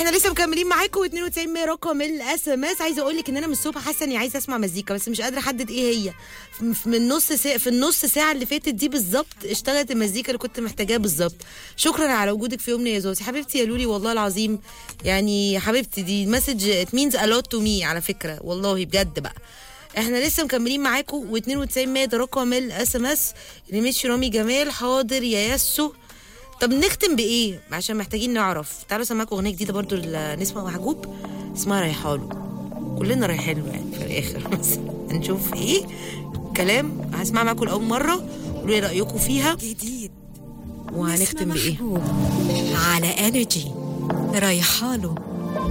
احنا لسه مكملين معاكم 92 رقم الاس ام اس عايزه اقول لك ان انا من الصبح حاسه اني عايزه اسمع مزيكا بس مش قادره احدد ايه هي ف- من نص ساعة في النص ساعه اللي فاتت دي بالظبط اشتغلت المزيكا اللي كنت محتاجاها بالظبط شكرا على وجودك في يومنا يا زوزي حبيبتي يا لولي والله العظيم يعني حبيبتي دي مسج ات مينز a lot to me على فكره والله بجد بقى احنا لسه مكملين معاكم و92 ده رقم الاس ام اس اللي مشي رامي جمال حاضر يا ياسو طب نختم بايه عشان محتاجين نعرف تعالوا سمعكم اغنيه جديده برضو لنسمه محجوب اسمها رايحاله كلنا رايحين له يعني في الاخر بس هنشوف ايه كلام هسمع معاكم لاول مره قولوا لي رايكم فيها جديد وهنختم نسمة بايه محبوب على انرجي رايحاله